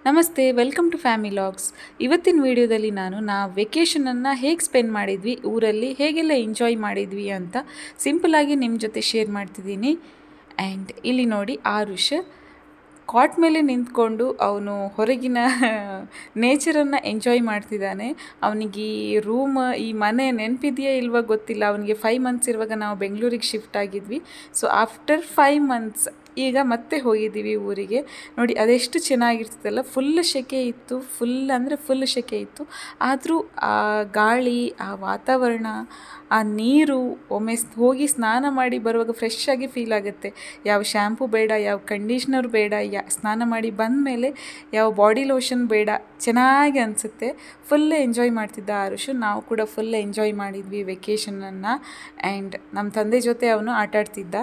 ನಮಸ್ತೆ welcome to family logs ಇವತ್ತಿನ ವಿಡಿಯೋದಲ್ಲಿ ನಾನು ನಾ ವೆಕೇಷನನ್ನು ಹೇಗೆ ಸ್ಪೆಂಡ್ ಮಾಡಿದ್ವಿ ಊರಲ್ಲಿ ಹೇಗೆಲ್ಲ ಎಂಜಾಯ್ ಮಾಡಿದ್ವಿ ಅಂತ ಸಿಂಪಲಾಗಿ ನಿಮ್ಮ ಜೊತೆ ಶೇರ್ ಮಾಡ್ತಿದ್ದೀನಿ ಆ್ಯಂಡ್ ಇಲ್ಲಿ ನೋಡಿ ಆರುಷ್ ಕಾಟ್ ಮೇಲೆ ನಿಂತ್ಕೊಂಡು ಅವನು ಹೊರಗಿನ ನೇಚರನ್ನು ಎಂಜಾಯ್ ಮಾಡ್ತಿದ್ದಾನೆ ಅವನಿಗೆ ಈ ರೂಮ್ ಈ ಮನೆ ನೆನಪಿದೆಯಾ ಇಲ್ವಾ ಗೊತ್ತಿಲ್ಲ ಅವನಿಗೆ ಫೈವ್ ಮಂತ್ಸ್ ಇರುವಾಗ ನಾವು ಬೆಂಗಳೂರಿಗೆ ಶಿಫ್ಟ್ ಆಗಿದ್ವಿ ಸೊ ಆಫ್ಟರ್ ಫೈವ್ ಮಂತ್ಸ್ ಈಗ ಮತ್ತೆ ಹೋಗಿದ್ದೀವಿ ಊರಿಗೆ ನೋಡಿ ಅದೆಷ್ಟು ಚೆನ್ನಾಗಿರ್ತದಲ್ಲ ಫುಲ್ ಸೆಕೆ ಇತ್ತು ಫುಲ್ ಅಂದರೆ ಫುಲ್ ಸೆಕೆ ಇತ್ತು ಆದರೂ ಆ ಗಾಳಿ ಆ ವಾತಾವರಣ ಆ ನೀರು ಒಮ್ಮೆ ಸ್- ಹೋಗಿ ಸ್ನಾನ ಮಾಡಿ ಬರುವಾಗ ಫ್ರೆಶ್ ಆಗಿ ಫೀಲ್ ಆಗುತ್ತೆ ಯಾವ ಶ್ಯಾಂಪು ಬೇಡ ಯಾವ ಕಂಡೀಷ್ನರ್ ಬೇಡ ಯಾ ಸ್ನಾನ ಮಾಡಿ ಬಂದ ಮೇಲೆ ಯಾವ ಬಾಡಿ ಲೋಷನ್ ಬೇಡ ಚೆನ್ನಾಗಿ ಅನಿಸುತ್ತೆ ಫುಲ್ ಎಂಜಾಯ್ ಮಾಡ್ತಿದ್ದ ಆರುಷು ನಾವು ಕೂಡ ಫುಲ್ ಎಂಜಾಯ್ ಮಾಡಿದ್ವಿ ವೆಕೇಷನನ್ನು ಆ್ಯಂಡ್ ನಮ್ಮ ತಂದೆ ಜೊತೆ ಅವನು ಆಟಾಡ್ತಿದ್ದ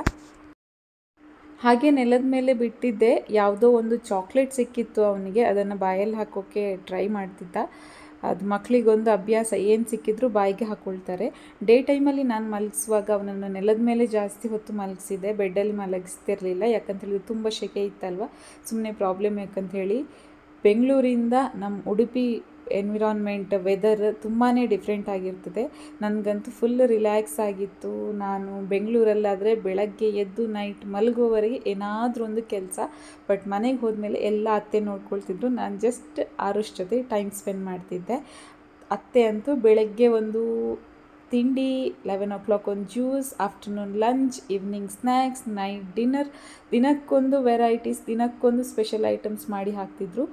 ಹಾಗೆ ನೆಲದ ಮೇಲೆ ಬಿಟ್ಟಿದ್ದೆ ಯಾವುದೋ ಒಂದು ಚಾಕ್ಲೇಟ್ ಸಿಕ್ಕಿತ್ತು ಅವನಿಗೆ ಅದನ್ನು ಬಾಯಲ್ಲಿ ಹಾಕೋಕ್ಕೆ ಟ್ರೈ ಮಾಡ್ತಿದ್ದ ಅದು ಮಕ್ಕಳಿಗೊಂದು ಅಭ್ಯಾಸ ಏನು ಸಿಕ್ಕಿದ್ರು ಬಾಯಿಗೆ ಹಾಕ್ಕೊಳ್ತಾರೆ ಡೇ ಟೈಮಲ್ಲಿ ನಾನು ಮಲಗಿಸುವಾಗ ಅವನನ್ನು ನೆಲದ ಮೇಲೆ ಜಾಸ್ತಿ ಹೊತ್ತು ಮಲಗಿಸಿದೆ ಬೆಡ್ಡಲ್ಲಿ ಮಲಗಿಸ್ತಿರ್ಲಿಲ್ಲ ಯಾಕಂತ ಹೇಳಿದ್ರೆ ತುಂಬ ಸೆಕೆ ಇತ್ತಲ್ವ ಸುಮ್ಮನೆ ಪ್ರಾಬ್ಲಮ್ ಯಾಕಂತ ಹೇಳಿ ಬೆಂಗಳೂರಿಂದ ನಮ್ಮ ಉಡುಪಿ ಎನ್ವಿರಾನ್ಮೆಂಟ್ ವೆದರ್ ತುಂಬಾ ಡಿಫ್ರೆಂಟ್ ಆಗಿರ್ತದೆ ನನಗಂತೂ ಫುಲ್ ರಿಲ್ಯಾಕ್ಸ್ ಆಗಿತ್ತು ನಾನು ಬೆಂಗಳೂರಲ್ಲಾದರೆ ಬೆಳಗ್ಗೆ ಎದ್ದು ನೈಟ್ ಮಲಗುವವರೆಗೆ ಏನಾದರೂ ಒಂದು ಕೆಲಸ ಬಟ್ ಮನೆಗೆ ಹೋದ್ಮೇಲೆ ಎಲ್ಲ ಅತ್ತೆ ನೋಡ್ಕೊಳ್ತಿದ್ರು ನಾನು ಜಸ್ಟ್ ಆರುಷ್ ಜೊತೆ ಟೈಮ್ ಸ್ಪೆಂಡ್ ಮಾಡ್ತಿದ್ದೆ ಅತ್ತೆ ಅಂತೂ ಬೆಳಗ್ಗೆ ಒಂದು ತಿಂಡಿ ಲೆವೆನ್ ಓ ಕ್ಲಾಕ್ ಒಂದು juice afternoon lunch evening snacks night dinner ದಿನಕ್ಕೊಂದು ವೆರೈಟೀಸ್ ದಿನಕ್ಕೊಂದು ಸ್ಪೆಷಲ್ ಐಟಮ್ಸ್ ಮಾಡಿ ಹಾಕ್ತಿದ್ರು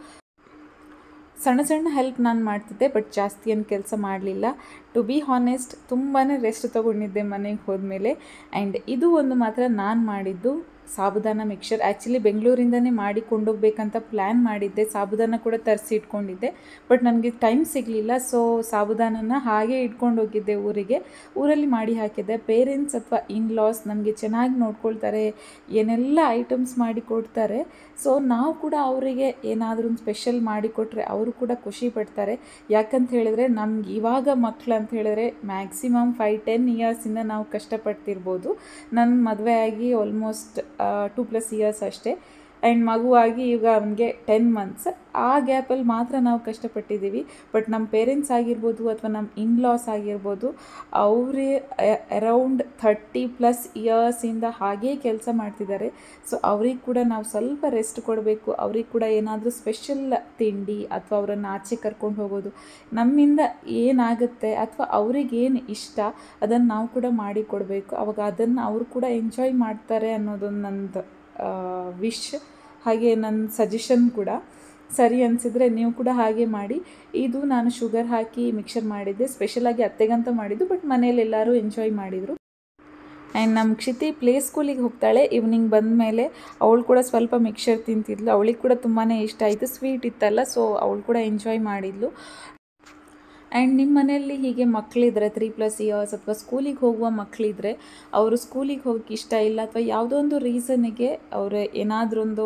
ಸಣ್ಣ ಸಣ್ಣ ಹೆಲ್ಪ್ ನಾನು ಮಾಡ್ತಿದ್ದೆ ಬಟ್ ಜಾಸ್ತಿ ಏನು ಕೆಲಸ ಮಾಡಲಿಲ್ಲ ಟು ಬಿ ಹಾನೆಸ್ಟ್ ತುಂಬಾ ರೆಸ್ಟ್ ತೊಗೊಂಡಿದ್ದೆ ಮನೆಗೆ ಹೋದ್ಮೇಲೆ ಆ್ಯಂಡ್ ಇದು ಒಂದು ಮಾತ್ರ ನಾನು ಮಾಡಿದ್ದು ಸಾಬುದಾನ ಮಿಕ್ಸರ್ ಆ್ಯಕ್ಚುಲಿ ಬೆಂಗಳೂರಿಂದನೇ ಮಾಡಿ ಕೊಂಡೋಗ್ಬೇಕಂತ ಪ್ಲ್ಯಾನ್ ಮಾಡಿದ್ದೆ ಸಾಬುದಾನ ಕೂಡ ತರಿಸಿ ಇಟ್ಕೊಂಡಿದ್ದೆ ಬಟ್ ನನಗೆ ಟೈಮ್ ಸಿಗಲಿಲ್ಲ ಸೊ ಸಾಬುದಾನನ ಹಾಗೆ ಇಟ್ಕೊಂಡು ಹೋಗಿದ್ದೆ ಊರಿಗೆ ಊರಲ್ಲಿ ಮಾಡಿ ಹಾಕಿದ್ದೆ ಪೇರೆಂಟ್ಸ್ ಅಥವಾ ಇನ್ ಲಾಸ್ ನಮಗೆ ಚೆನ್ನಾಗಿ ನೋಡ್ಕೊಳ್ತಾರೆ ಏನೆಲ್ಲ ಐಟಮ್ಸ್ ಮಾಡಿ ಕೊಡ್ತಾರೆ ಸೊ ನಾವು ಕೂಡ ಅವರಿಗೆ ಏನಾದರೂ ಒಂದು ಸ್ಪೆಷಲ್ ಮಾಡಿಕೊಟ್ರೆ ಅವರು ಕೂಡ ಖುಷಿ ಪಡ್ತಾರೆ ಯಾಕಂತ ಹೇಳಿದ್ರೆ ನಮ್ಗೆ ಇವಾಗ ಮಕ್ಳು ಅಂತ ಹೇಳಿದ್ರೆ ಮ್ಯಾಕ್ಸಿಮಮ್ ಫೈವ್ ಟೆನ್ ಇಯರ್ಸಿಂದ ನಾವು ಕಷ್ಟಪಡ್ತಿರ್ಬೋದು ನನ್ನ ಮದುವೆ ಆಗಿ ಆಲ್ಮೋಸ್ಟ್ ಟೂ ಪ್ಲಸ್ ಇಯರ್ಸ್ ಅಷ್ಟೇ ಆ್ಯಂಡ್ ಮಗುವಾಗಿ ಈಗ ಅವನಿಗೆ ಟೆನ್ ಮಂತ್ಸ್ ಆ ಗ್ಯಾಪಲ್ಲಿ ಮಾತ್ರ ನಾವು ಕಷ್ಟಪಟ್ಟಿದ್ದೀವಿ ಬಟ್ ನಮ್ಮ ಪೇರೆಂಟ್ಸ್ ಆಗಿರ್ಬೋದು ಅಥವಾ ನಮ್ಮ ಇನ್ ಲಾಸ್ ಆಗಿರ್ಬೋದು ಅವರೇ ಅರೌಂಡ್ ಥರ್ಟಿ ಪ್ಲಸ್ ಇಯರ್ಸಿಂದ ಹಾಗೇ ಕೆಲಸ ಮಾಡ್ತಿದ್ದಾರೆ ಸೊ ಅವ್ರಿಗೆ ಕೂಡ ನಾವು ಸ್ವಲ್ಪ ರೆಸ್ಟ್ ಕೊಡಬೇಕು ಅವ್ರಿಗೆ ಕೂಡ ಏನಾದರೂ ಸ್ಪೆಷಲ್ ತಿಂಡಿ ಅಥವಾ ಅವರನ್ನು ಆಚೆ ಕರ್ಕೊಂಡು ಹೋಗೋದು ನಮ್ಮಿಂದ ಏನಾಗುತ್ತೆ ಅಥವಾ ಅವ್ರಿಗೇನು ಇಷ್ಟ ಅದನ್ನು ನಾವು ಕೂಡ ಮಾಡಿ ಕೊಡಬೇಕು ಅವಾಗ ಅದನ್ನು ಅವರು ಕೂಡ ಎಂಜಾಯ್ ಮಾಡ್ತಾರೆ ಅನ್ನೋದೊಂದು ನಂದು ವಿಶ್ ಹಾಗೆ ನನ್ನ ಸಜೆಷನ್ ಕೂಡ ಸರಿ ಅನಿಸಿದ್ರೆ ನೀವು ಕೂಡ ಹಾಗೆ ಮಾಡಿ ಇದು ನಾನು ಶುಗರ್ ಹಾಕಿ ಮಿಕ್ಸರ್ ಮಾಡಿದ್ದೆ ಸ್ಪೆಷಲಾಗಿ ಅತ್ತೆಗಂತ ಮಾಡಿದ್ದು ಬಟ್ ಮನೇಲಿ ಎಲ್ಲರೂ ಎಂಜಾಯ್ ಮಾಡಿದರು ಆ್ಯಂಡ್ ನಮ್ಮ ಕ್ಷಿತಿ ಪ್ಲೇ ಸ್ಕೂಲಿಗೆ ಹೋಗ್ತಾಳೆ ಈವ್ನಿಂಗ್ ಬಂದ ಮೇಲೆ ಅವಳು ಕೂಡ ಸ್ವಲ್ಪ ಮಿಕ್ಸರ್ ತಿಂತಿದ್ಲು ಅವಳಿಗೆ ಕೂಡ ತುಂಬಾ ಇಷ್ಟ ಆಯಿತು ಸ್ವೀಟ್ ಇತ್ತಲ್ಲ ಸೊ ಅವಳು ಕೂಡ ಎಂಜಾಯ್ ಮಾಡಿದ್ಲು ಆ್ಯಂಡ್ ನಿಮ್ಮ ಮನೆಯಲ್ಲಿ ಹೀಗೆ ಮಕ್ಕಳಿದ್ರೆ ತ್ರೀ ಪ್ಲಸ್ ಇಯರ್ಸ್ ಅಥವಾ ಸ್ಕೂಲಿಗೆ ಹೋಗುವ ಮಕ್ಕಳಿದ್ರೆ ಅವರು ಸ್ಕೂಲಿಗೆ ಹೋಗಕ್ಕೆ ಇಷ್ಟ ಇಲ್ಲ ಅಥವಾ ಯಾವುದೋ ಒಂದು ರೀಸನ್ನಿಗೆ ಅವರು ಏನಾದರೊಂದು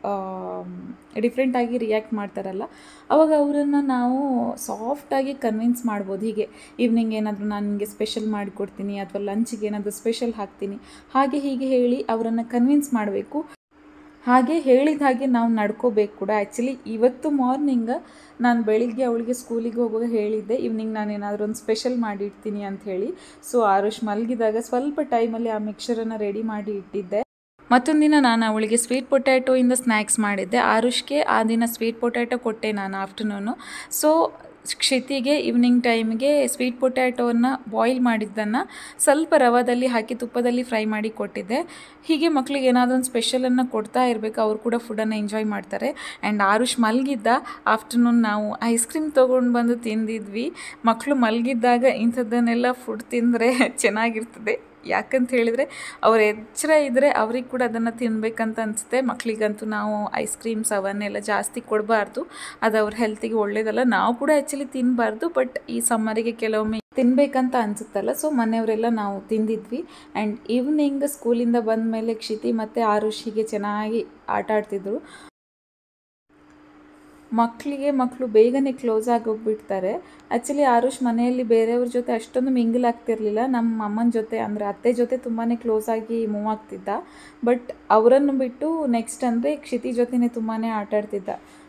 ಡಿಫ್ರೆಂಟಾಗಿ ರಿಯಾಕ್ಟ್ ಮಾಡ್ತಾರಲ್ಲ ಅವಾಗ ಅವರನ್ನು ನಾವು ಸಾಫ್ಟಾಗಿ ಕನ್ವಿನ್ಸ್ ಮಾಡ್ಬೋದು ಹೀಗೆ ಈವ್ನಿಂಗ್ ಏನಾದರೂ ನಾನು ನಿಮಗೆ ಸ್ಪೆಷಲ್ ಮಾಡಿಕೊಡ್ತೀನಿ ಅಥವಾ ಲಂಚಿಗೆ ಏನಾದರೂ ಸ್ಪೆಷಲ್ ಹಾಕ್ತೀನಿ ಹಾಗೆ ಹೀಗೆ ಹೇಳಿ ಅವರನ್ನು ಕನ್ವಿನ್ಸ್ ಮಾಡಬೇಕು ಹಾಗೆ ಹೇಳಿದ ಹಾಗೆ ನಾವು ನಡ್ಕೋಬೇಕು ಕೂಡ ಆ್ಯಕ್ಚುಲಿ ಇವತ್ತು ಮಾರ್ನಿಂಗ್ ನಾನು ಬೆಳಿಗ್ಗೆ ಅವಳಿಗೆ ಸ್ಕೂಲಿಗೆ ಹೋಗುವಾಗ ಹೇಳಿದ್ದೆ ಈವ್ನಿಂಗ್ ನಾನು ಏನಾದರೂ ಒಂದು ಸ್ಪೆಷಲ್ ಮಾಡಿ ಇಡ್ತೀನಿ ಅಂತ ಹೇಳಿ ಸೊ ಆರುಷ್ ಮಲಗಿದಾಗ ಸ್ವಲ್ಪ ಟೈಮಲ್ಲಿ ಆ ಮಿಕ್ಸರನ್ನು ರೆಡಿ ಮಾಡಿ ಇಟ್ಟಿದ್ದೆ ಮತ್ತೊಂದಿನ ನಾನು ಅವಳಿಗೆ ಸ್ವೀಟ್ ಪೊಟ್ಯಾಟೊ ಇಂದ ಸ್ನ್ಯಾಕ್ಸ್ ಮಾಡಿದ್ದೆ ಆರುಷ್ಗೆ ಆ ದಿನ ಸ್ವೀಟ್ ಪೊಟ್ಯಾಟೊ ಕೊಟ್ಟೆ ನಾನು ಆಫ್ಟರ್ನೂನು ಸೊ ಕ್ಷಿತಿಗೆ ಈವ್ನಿಂಗ್ ಟೈಮ್ಗೆ ಸ್ವೀಟ್ ಪೊಟ್ಯಾಟೋವನ್ನು ಬಾಯ್ಲ್ ಮಾಡಿದ್ದನ್ನು ಸ್ವಲ್ಪ ರವಾದಲ್ಲಿ ಹಾಕಿ ತುಪ್ಪದಲ್ಲಿ ಫ್ರೈ ಮಾಡಿ ಕೊಟ್ಟಿದ್ದೆ ಹೀಗೆ ಮಕ್ಕಳಿಗೆ ಏನಾದರೂ ಒಂದು ಸ್ಪೆಷಲನ್ನು ಕೊಡ್ತಾ ಇರಬೇಕು ಅವರು ಕೂಡ ಫುಡನ್ನು ಎಂಜಾಯ್ ಮಾಡ್ತಾರೆ ಆ್ಯಂಡ್ ಆರುಷ್ ಮಲಗಿದ್ದ ಆಫ್ಟರ್ನೂನ್ ನಾವು ಐಸ್ ಕ್ರೀಮ್ ತೊಗೊಂಡು ಬಂದು ತಿಂದಿದ್ವಿ ಮಕ್ಕಳು ಮಲಗಿದ್ದಾಗ ಇಂಥದ್ದನ್ನೆಲ್ಲ ಫುಡ್ ತಿಂದರೆ ಚೆನ್ನಾಗಿರ್ತದೆ ಯಾಕಂತ ಹೇಳಿದರೆ ಅವ್ರ ಎಚ್ಚರ ಇದ್ದರೆ ಅವ್ರಿಗೆ ಕೂಡ ಅದನ್ನು ತಿನ್ನಬೇಕಂತ ಅನಿಸುತ್ತೆ ಮಕ್ಕಳಿಗಂತೂ ನಾವು ಐಸ್ ಕ್ರೀಮ್ಸ್ ಅವನ್ನೆಲ್ಲ ಜಾಸ್ತಿ ಕೊಡಬಾರ್ದು ಅದು ಅವ್ರ ಹೆಲ್ತಿಗೆ ಒಳ್ಳೇದಲ್ಲ ನಾವು ಕೂಡ ಆ್ಯಕ್ಚುಲಿ ತಿನ್ನಬಾರ್ದು ಬಟ್ ಈ ಸಮ್ಮರಿಗೆ ಕೆಲವೊಮ್ಮೆ ತಿನ್ನಬೇಕಂತ ಅನಿಸುತ್ತಲ್ಲ ಸೊ ಮನೆಯವರೆಲ್ಲ ನಾವು ತಿಂದಿದ್ವಿ ಆ್ಯಂಡ್ ಈವ್ನಿಂಗ್ ಸ್ಕೂಲಿಂದ ಬಂದ ಮೇಲೆ ಕ್ಷಿತಿ ಮತ್ತು ಆರುಷ್ ಹೀಗೆ ಚೆನ್ನಾಗಿ ಆಟ ಆಡ್ತಿದ್ರು ಮಕ್ಕಳಿಗೆ ಮಕ್ಕಳು ಬೇಗನೆ ಕ್ಲೋಸ್ ಆಗಿ ಹೋಗ್ಬಿಡ್ತಾರೆ ಆ್ಯಕ್ಚುಲಿ ಆರುಷ್ ಮನೆಯಲ್ಲಿ ಬೇರೆಯವ್ರ ಜೊತೆ ಅಷ್ಟೊಂದು ಮಿಂಗಲ್ ಆಗ್ತಿರ್ಲಿಲ್ಲ ನಮ್ಮ ಅಮ್ಮನ ಜೊತೆ ಅಂದರೆ ಅತ್ತೆ ಜೊತೆ ತುಂಬಾ ಕ್ಲೋಸ್ ಆಗಿ ಮೂವ್ ಆಗ್ತಿದ್ದ ಬಟ್ ಅವರನ್ನು ಬಿಟ್ಟು ನೆಕ್ಸ್ಟ್ ಅಂದರೆ ಕ್ಷಿತಿ ಜೊತೆನೇ ತುಂಬಾ ಆಟ ಆಡ್ತಿದ್ದ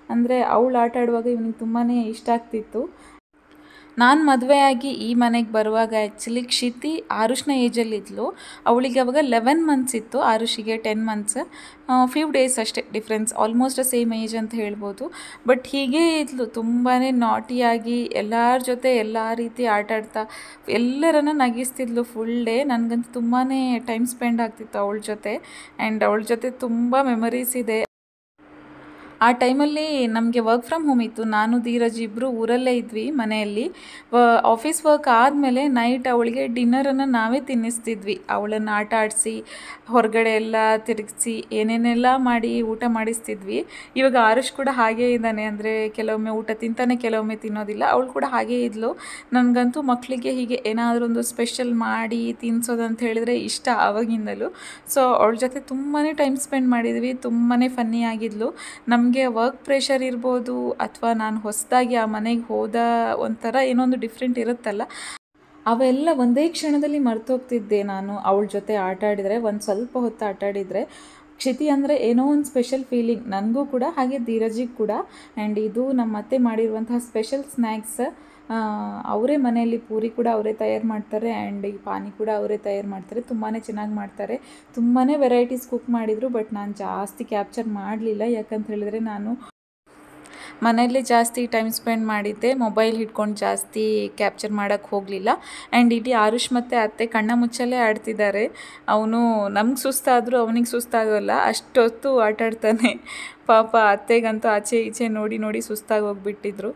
ಅಂದರೆ ಅವಳು ಆಟ ಆಡುವಾಗ ಇವನಿಗೆ ತುಂಬಾ ಇಷ್ಟ ಆಗ್ತಿತ್ತು ನಾನು ಮದುವೆಯಾಗಿ ಈ ಮನೆಗೆ ಬರುವಾಗ ಆ್ಯಕ್ಚುಲಿ ಕ್ಷಿತಿ ಆರುಷ್ನ ಏಜಲ್ಲಿದ್ಲು ಅವಳಿಗೆ ಅವಾಗ ಲೆವೆನ್ ಮಂತ್ಸ್ ಇತ್ತು ಆರುಷಿಗೆ ಟೆನ್ ಮಂತ್ಸ್ ಫ್ಯೂ ಡೇಸ್ ಅಷ್ಟೇ ಡಿಫ್ರೆನ್ಸ್ ಆಲ್ಮೋಸ್ಟ್ ಸೇಮ್ ಏಜ್ ಅಂತ ಹೇಳ್ಬೋದು ಬಟ್ ಹೀಗೆ ಇದ್ಲು ತುಂಬಾ ನಾಟಿಯಾಗಿ ಎಲ್ಲರ ಜೊತೆ ಎಲ್ಲ ರೀತಿ ಆಟ ಆಡ್ತಾ ಎಲ್ಲರನ್ನ ನಗಿಸ್ತಿದ್ಲು ಫುಲ್ ಡೇ ನನಗಂತೂ ತುಂಬಾ ಟೈಮ್ ಸ್ಪೆಂಡ್ ಆಗ್ತಿತ್ತು ಅವಳ ಜೊತೆ ಆ್ಯಂಡ್ ಅವಳ ಜೊತೆ ತುಂಬ ಮೆಮರೀಸ್ ಇದೆ ಆ ಟೈಮಲ್ಲಿ ನಮಗೆ ವರ್ಕ್ ಫ್ರಮ್ ಹೋಮ್ ಇತ್ತು ನಾನು ಧೀರಜ್ ಇಬ್ಬರು ಊರಲ್ಲೇ ಇದ್ವಿ ಮನೆಯಲ್ಲಿ ವ ಆಫೀಸ್ ವರ್ಕ್ ಆದಮೇಲೆ ನೈಟ್ ಅವಳಿಗೆ ಡಿನ್ನರನ್ನು ನಾವೇ ತಿನ್ನಿಸ್ತಿದ್ವಿ ಅವಳನ್ನು ಆಟ ಆಡಿಸಿ ಹೊರಗಡೆ ಎಲ್ಲ ತಿರುಗಿಸಿ ಏನೇನೆಲ್ಲ ಮಾಡಿ ಊಟ ಮಾಡಿಸ್ತಿದ್ವಿ ಇವಾಗ ಆರುಷ್ ಕೂಡ ಹಾಗೇ ಇದ್ದಾನೆ ಅಂದರೆ ಕೆಲವೊಮ್ಮೆ ಊಟ ತಿಂತಾನೆ ಕೆಲವೊಮ್ಮೆ ತಿನ್ನೋದಿಲ್ಲ ಅವಳು ಕೂಡ ಹಾಗೇ ಇದ್ಲು ನನಗಂತೂ ಮಕ್ಕಳಿಗೆ ಹೀಗೆ ಏನಾದರೂ ಒಂದು ಸ್ಪೆಷಲ್ ಮಾಡಿ ತಿನ್ನಿಸೋದು ಅಂತ ಹೇಳಿದರೆ ಇಷ್ಟ ಆವಾಗಿಂದಲೂ ಸೊ ಅವಳ ಜೊತೆ ತುಂಬಾ ಟೈಮ್ ಸ್ಪೆಂಡ್ ಮಾಡಿದ್ವಿ ತುಂಬಾ ಫನ್ನಿ ಆಗಿದ್ಲು ನಮಗೆ ವರ್ಕ್ ಪ್ರೆಷರ್ ಇರ್ಬೋದು ಅಥವಾ ನಾನು ಹೊಸದಾಗಿ ಆ ಮನೆಗೆ ಹೋದ ಒಂಥರ ಏನೋ ಒಂದು ಡಿಫ್ರೆಂಟ್ ಇರುತ್ತಲ್ಲ ಅವೆಲ್ಲ ಒಂದೇ ಕ್ಷಣದಲ್ಲಿ ಮರ್ತೋಗ್ತಿದ್ದೆ ನಾನು ಅವಳ ಜೊತೆ ಆಟ ಆಡಿದರೆ ಒಂದು ಸ್ವಲ್ಪ ಹೊತ್ತು ಆಟ ಆಡಿದರೆ ಕ್ಷಿತಿ ಅಂದರೆ ಏನೋ ಒಂದು ಸ್ಪೆಷಲ್ ಫೀಲಿಂಗ್ ನನಗೂ ಕೂಡ ಹಾಗೆ ಧೀರಜಿಗೆ ಕೂಡ ಆ್ಯಂಡ್ ಇದು ನಮ್ಮ ಅತ್ತೆ ಮಾಡಿರುವಂತಹ ಸ್ಪೆಷಲ್ ಸ್ನ್ಯಾಕ್ಸ್ ಅವರೇ ಮನೆಯಲ್ಲಿ ಪೂರಿ ಕೂಡ ಅವರೇ ತಯಾರು ಮಾಡ್ತಾರೆ ಆ್ಯಂಡ್ ಈ ಪಾನಿ ಕೂಡ ಅವರೇ ತಯಾರು ಮಾಡ್ತಾರೆ ತುಂಬಾ ಚೆನ್ನಾಗಿ ಮಾಡ್ತಾರೆ ತುಂಬಾ ವೆರೈಟೀಸ್ ಕುಕ್ ಮಾಡಿದರು ಬಟ್ ನಾನು ಜಾಸ್ತಿ ಕ್ಯಾಪ್ಚರ್ ಮಾಡಲಿಲ್ಲ ಯಾಕಂತ ಹೇಳಿದರೆ ನಾನು ಮನೆಯಲ್ಲೇ ಜಾಸ್ತಿ ಟೈಮ್ ಸ್ಪೆಂಡ್ ಮಾಡಿದ್ದೆ ಮೊಬೈಲ್ ಹಿಡ್ಕೊಂಡು ಜಾಸ್ತಿ ಕ್ಯಾಪ್ಚರ್ ಮಾಡೋಕ್ಕೆ ಹೋಗಲಿಲ್ಲ ಆ್ಯಂಡ್ ಇಡೀ ಆರುಷ್ ಮತ್ತು ಅತ್ತೆ ಕಣ್ಣ ಮುಚ್ಚಲ್ಲೇ ಆಡ್ತಿದ್ದಾರೆ ಅವನು ನಮ್ಗೆ ಸುಸ್ತಾದರೂ ಅವನಿಗೆ ಸುಸ್ತಾಗೋಲ್ಲ ಅಷ್ಟೊತ್ತು ಆಟ ಆಡ್ತಾನೆ ಪಾಪ ಅತ್ತೆಗಂತೂ ಆಚೆ ಈಚೆ ನೋಡಿ ನೋಡಿ ಸುಸ್ತಾಗಿ ಹೋಗ್ಬಿಟ್ಟಿದ್ರು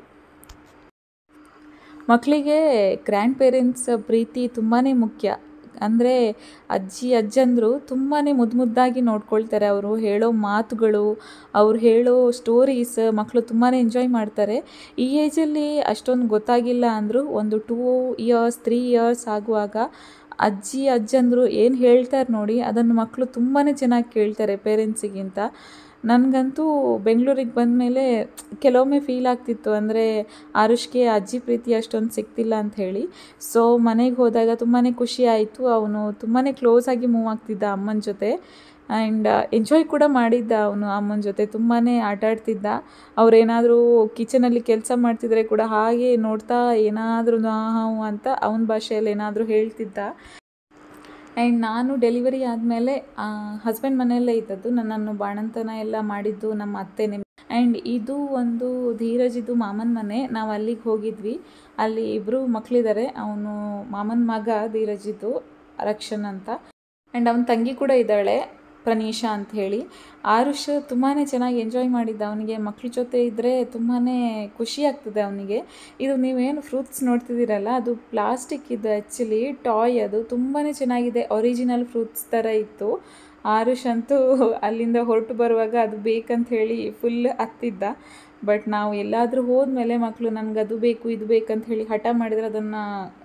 ಮಕ್ಕಳಿಗೆ ಗ್ರ್ಯಾಂಡ್ ಪೇರೆಂಟ್ಸ್ ಪ್ರೀತಿ ತುಂಬಾ ಮುಖ್ಯ ಅಂದರೆ ಅಜ್ಜಿ ಅಜ್ಜಂದರು ತುಂಬಾ ಮುದ್ದು ಮುದ್ದಾಗಿ ನೋಡ್ಕೊಳ್ತಾರೆ ಅವರು ಹೇಳೋ ಮಾತುಗಳು ಅವ್ರು ಹೇಳೋ ಸ್ಟೋರೀಸ್ ಮಕ್ಕಳು ತುಂಬಾ ಎಂಜಾಯ್ ಮಾಡ್ತಾರೆ ಈ ಏಜಲ್ಲಿ ಅಷ್ಟೊಂದು ಗೊತ್ತಾಗಿಲ್ಲ ಅಂದರೂ ಒಂದು ಟೂ ಇಯರ್ಸ್ ತ್ರೀ ಇಯರ್ಸ್ ಆಗುವಾಗ ಅಜ್ಜಿ ಅಜ್ಜಂದರು ಏನು ಹೇಳ್ತಾರೆ ನೋಡಿ ಅದನ್ನು ಮಕ್ಕಳು ತುಂಬಾ ಚೆನ್ನಾಗಿ ಕೇಳ್ತಾರೆ ಪೇರೆಂಟ್ಸಿಗಿಂತ ನನಗಂತೂ ಬೆಂಗಳೂರಿಗೆ ಬಂದಮೇಲೆ ಕೆಲವೊಮ್ಮೆ ಫೀಲ್ ಆಗ್ತಿತ್ತು ಅಂದರೆ ಆರುಷ್ಗೆ ಅಜ್ಜಿ ಪ್ರೀತಿ ಅಷ್ಟೊಂದು ಸಿಗ್ತಿಲ್ಲ ಅಂತ ಹೇಳಿ ಸೊ ಮನೆಗೆ ಹೋದಾಗ ತುಂಬಾ ಖುಷಿ ಆಯಿತು ಅವನು ತುಂಬಾ ಕ್ಲೋಸ್ ಆಗಿ ಮೂವ್ ಆಗ್ತಿದ್ದ ಅಮ್ಮನ ಜೊತೆ ಆ್ಯಂಡ್ ಎಂಜಾಯ್ ಕೂಡ ಮಾಡಿದ್ದ ಅವನು ಅಮ್ಮನ ಜೊತೆ ತುಂಬಾ ಆಟ ಆಡ್ತಿದ್ದ ಅವ್ರೇನಾದರೂ ಕಿಚನಲ್ಲಿ ಕೆಲಸ ಮಾಡ್ತಿದ್ರೆ ಕೂಡ ಹಾಗೆ ನೋಡ್ತಾ ಏನಾದರೂ ಹಾವು ಅಂತ ಅವನ ಭಾಷೆಯಲ್ಲಿ ಏನಾದರೂ ಹೇಳ್ತಿದ್ದ ಆ್ಯಂಡ್ ನಾನು ಡೆಲಿವರಿ ಆದಮೇಲೆ ಹಸ್ಬೆಂಡ್ ಮನೆಯಲ್ಲೇ ಇದ್ದದ್ದು ನನ್ನನ್ನು ಬಾಣಂತನ ಎಲ್ಲ ಮಾಡಿದ್ದು ನಮ್ಮ ಅತ್ತೆನೇ ಆ್ಯಂಡ್ ಇದು ಒಂದು ಧೀರಜಿದು ಮಾಮನ ಮನೆ ನಾವು ಅಲ್ಲಿಗೆ ಹೋಗಿದ್ವಿ ಅಲ್ಲಿ ಇಬ್ಬರು ಮಕ್ಕಳಿದ್ದಾರೆ ಅವನು ಮಾಮನ ಮಗ ಧೀರಜಿದ್ದು ರಕ್ಷನ್ ಅಂತ ಆ್ಯಂಡ್ ಅವನ ತಂಗಿ ಕೂಡ ಇದ್ದಾಳೆ ಪ್ರನೀಶಾ ಅಂತ ಹೇಳಿ ಆರುಷ್ ತುಂಬಾ ಚೆನ್ನಾಗಿ ಎಂಜಾಯ್ ಮಾಡಿದ್ದ ಅವನಿಗೆ ಮಕ್ಳ ಜೊತೆ ಇದ್ದರೆ ತುಂಬಾ ಖುಷಿ ಆಗ್ತದೆ ಅವನಿಗೆ ಇದು ನೀವೇನು ಫ್ರೂಟ್ಸ್ ನೋಡ್ತಿದ್ದೀರಲ್ಲ ಅದು ಪ್ಲಾಸ್ಟಿಕ್ ಇದು ಆ್ಯಕ್ಚುಲಿ ಟಾಯ್ ಅದು ತುಂಬಾ ಚೆನ್ನಾಗಿದೆ ಒರಿಜಿನಲ್ ಫ್ರೂಟ್ಸ್ ಥರ ಇತ್ತು ಆರುಷ್ ಅಂತೂ ಅಲ್ಲಿಂದ ಹೊರಟು ಬರುವಾಗ ಅದು ಬೇಕಂತ ಹೇಳಿ ಫುಲ್ ಹತ್ತಿದ್ದ ಬಟ್ ನಾವು ಎಲ್ಲಾದರೂ ಹೋದ್ಮೇಲೆ ಮಕ್ಕಳು ನನಗೆ ಅದು ಬೇಕು ಇದು ಬೇಕಂತ ಹೇಳಿ ಹಠ ಮಾಡಿದರೆ ಅದನ್ನು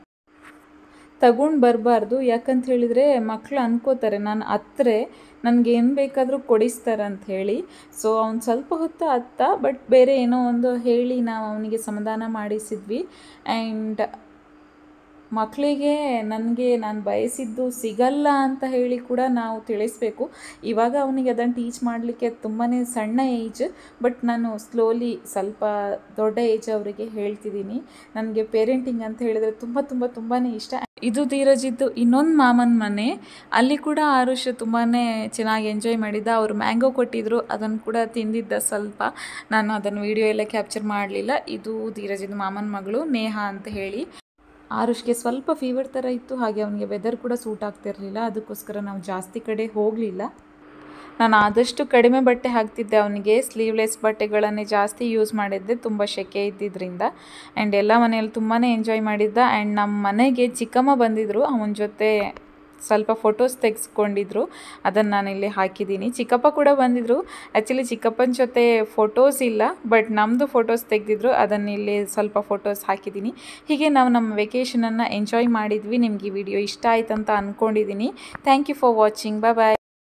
ತಗೊಂಡು ಬರಬಾರ್ದು ಯಾಕಂತ ಹೇಳಿದರೆ ಮಕ್ಕಳು ಅನ್ಕೋತಾರೆ ನಾನು ಹತ್ರೆ ನನಗೇನು ಬೇಕಾದರೂ ಕೊಡಿಸ್ತಾರೆ ಅಂತ ಹೇಳಿ ಸೊ ಅವ್ನು ಸ್ವಲ್ಪ ಹೊತ್ತು ಅತ್ತ ಬಟ್ ಬೇರೆ ಏನೋ ಒಂದು ಹೇಳಿ ನಾವು ಅವನಿಗೆ ಸಮಾಧಾನ ಮಾಡಿಸಿದ್ವಿ ಆ್ಯಂಡ್ ಮಕ್ಕಳಿಗೆ ನನಗೆ ನಾನು ಬಯಸಿದ್ದು ಸಿಗಲ್ಲ ಅಂತ ಹೇಳಿ ಕೂಡ ನಾವು ತಿಳಿಸ್ಬೇಕು ಇವಾಗ ಅವನಿಗೆ ಅದನ್ನು ಟೀಚ್ ಮಾಡಲಿಕ್ಕೆ ತುಂಬಾ ಸಣ್ಣ ಏಜ್ ಬಟ್ ನಾನು ಸ್ಲೋಲಿ ಸ್ವಲ್ಪ ದೊಡ್ಡ ಏಜ್ ಅವರಿಗೆ ಹೇಳ್ತಿದ್ದೀನಿ ನನಗೆ ಪೇರೆಂಟಿಂಗ್ ಅಂತ ಹೇಳಿದರೆ ತುಂಬ ತುಂಬ ತುಂಬಾ ಇಷ್ಟ ಇದು ಧೀರಜಿದ್ದು ಇನ್ನೊಂದು ಮಾಮನ ಮನೆ ಅಲ್ಲಿ ಕೂಡ ಆರುಷ್ ತುಂಬಾ ಚೆನ್ನಾಗಿ ಎಂಜಾಯ್ ಮಾಡಿದ್ದ ಅವರು ಮ್ಯಾಂಗೋ ಕೊಟ್ಟಿದ್ರು ಅದನ್ನು ಕೂಡ ತಿಂದಿದ್ದ ಸ್ವಲ್ಪ ನಾನು ಅದನ್ನು ವಿಡಿಯೋ ಎಲ್ಲ ಕ್ಯಾಪ್ಚರ್ ಮಾಡಲಿಲ್ಲ ಇದು ಧೀರಜಿದ್ದು ಮಾಮನ ಮಗಳು ನೇಹ ಅಂತ ಹೇಳಿ ಆರುಷ್ಗೆ ಸ್ವಲ್ಪ ಫೀವರ್ ಥರ ಇತ್ತು ಹಾಗೆ ಅವನಿಗೆ ವೆದರ್ ಕೂಡ ಸೂಟ್ ಆಗ್ತಿರಲಿಲ್ಲ ಅದಕ್ಕೋಸ್ಕರ ನಾವು ಜಾಸ್ತಿ ಕಡೆ ಹೋಗಲಿಲ್ಲ ನಾನು ಆದಷ್ಟು ಕಡಿಮೆ ಬಟ್ಟೆ ಹಾಕ್ತಿದ್ದೆ ಅವನಿಗೆ ಸ್ಲೀವ್ಲೆಸ್ ಬಟ್ಟೆಗಳನ್ನೇ ಜಾಸ್ತಿ ಯೂಸ್ ಮಾಡಿದ್ದೆ ತುಂಬ ಸೆಕೆ ಇದ್ದಿದ್ದರಿಂದ ಆ್ಯಂಡ್ ಎಲ್ಲ ಮನೆಯಲ್ಲಿ ತುಂಬಾ ಎಂಜಾಯ್ ಮಾಡಿದ್ದ ಆ್ಯಂಡ್ ನಮ್ಮ ಮನೆಗೆ ಚಿಕ್ಕಮ್ಮ ಬಂದಿದ್ದರು ಅವನ ಜೊತೆ ಸ್ವಲ್ಪ ಫೋಟೋಸ್ ತೆಗೆಸ್ಕೊಂಡಿದ್ರು ಅದನ್ನು ನಾನು ಇಲ್ಲಿ ಹಾಕಿದ್ದೀನಿ ಚಿಕ್ಕಪ್ಪ ಕೂಡ ಬಂದಿದ್ದರು ಆ್ಯಕ್ಚುಲಿ ಚಿಕ್ಕಪ್ಪನ ಜೊತೆ ಫೋಟೋಸ್ ಇಲ್ಲ ಬಟ್ ನಮ್ಮದು ಫೋಟೋಸ್ ತೆಗೆದಿದ್ರು ಅದನ್ನು ಇಲ್ಲಿ ಸ್ವಲ್ಪ ಫೋಟೋಸ್ ಹಾಕಿದ್ದೀನಿ ಹೀಗೆ ನಾವು ನಮ್ಮ ವೆಕೇಷನನ್ನು ಎಂಜಾಯ್ ಮಾಡಿದ್ವಿ ನಿಮ್ಗೆ ಈ ವಿಡಿಯೋ ಇಷ್ಟ ಆಯ್ತು ಅಂತ ಅಂದ್ಕೊಂಡಿದ್ದೀನಿ thank you for watching bye bye